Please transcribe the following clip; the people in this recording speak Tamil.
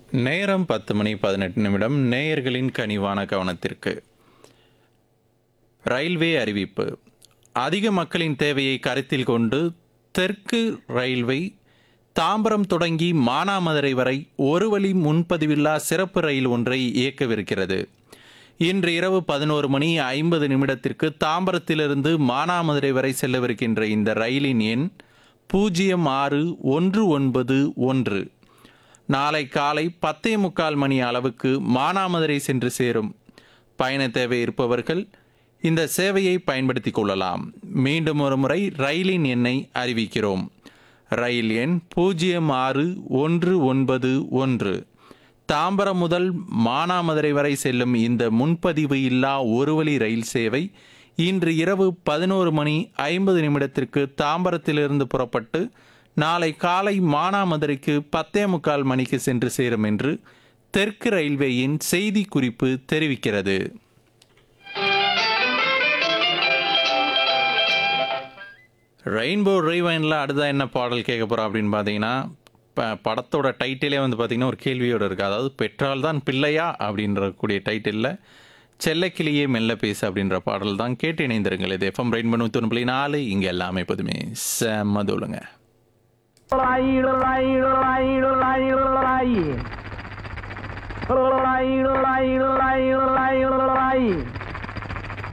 நேரம் பத்து மணி பதினெட்டு நிமிடம் நேயர்களின் கனிவான கவனத்திற்கு ரயில்வே அறிவிப்பு அதிக மக்களின் தேவையை கருத்தில் கொண்டு தெற்கு ரயில்வே தாம்பரம் தொடங்கி மானாமதுரை வரை ஒரு வழி முன்பதிவில்லா சிறப்பு ரயில் ஒன்றை இயக்கவிருக்கிறது இன்று இரவு பதினோரு மணி ஐம்பது நிமிடத்திற்கு தாம்பரத்திலிருந்து மானாமதுரை வரை செல்லவிருக்கின்ற இந்த ரயிலின் எண் பூஜ்ஜியம் ஆறு ஒன்று ஒன்பது ஒன்று நாளை காலை பத்தே முக்கால் மணி அளவுக்கு மானாமதுரை சென்று சேரும் பயண தேவை இருப்பவர்கள் இந்த சேவையை பயன்படுத்திக் கொள்ளலாம் மீண்டும் ஒரு முறை ரயிலின் எண்ணை அறிவிக்கிறோம் ரயில் எண் பூஜ்ஜியம் ஆறு ஒன்று ஒன்பது ஒன்று தாம்பரம் முதல் மானாமதுரை வரை செல்லும் இந்த முன்பதிவு இல்லா ஒரு வழி ரயில் சேவை இன்று இரவு பதினோரு மணி ஐம்பது நிமிடத்திற்கு தாம்பரத்திலிருந்து புறப்பட்டு நாளை காலை மானாமதுரைக்கு பத்தே முக்கால் மணிக்கு சென்று சேரும் என்று தெற்கு ரயில்வேயின் செய்தி குறிப்பு தெரிவிக்கிறது ரெயின்போ ரைவைனில் அடுத்தா என்ன பாடல் கேட்க போகிறோம் அப்படின்னு பார்த்தீங்கன்னா இப்போ படத்தோட டைட்டிலே வந்து பார்த்தீங்கன்னா ஒரு கேள்வியோடு இருக்குது அதாவது பெற்றால் தான் பிள்ளையா அப்படின்ற கூடிய டைட்டிலில் செல்லக்கிளியே மெல்ல பேசு அப்படின்ற பாடல் தான் கேட்டு இணைந்திருங்கள் இது எஃப்எம் ரெயின் பண்ணி தொண்ணூறு நாலு இங்கே எல்லாமே எப்போதுமே செம்ம தோலுங்க Lie, lie, lie, lie, lie, lie, lie, lie, lie.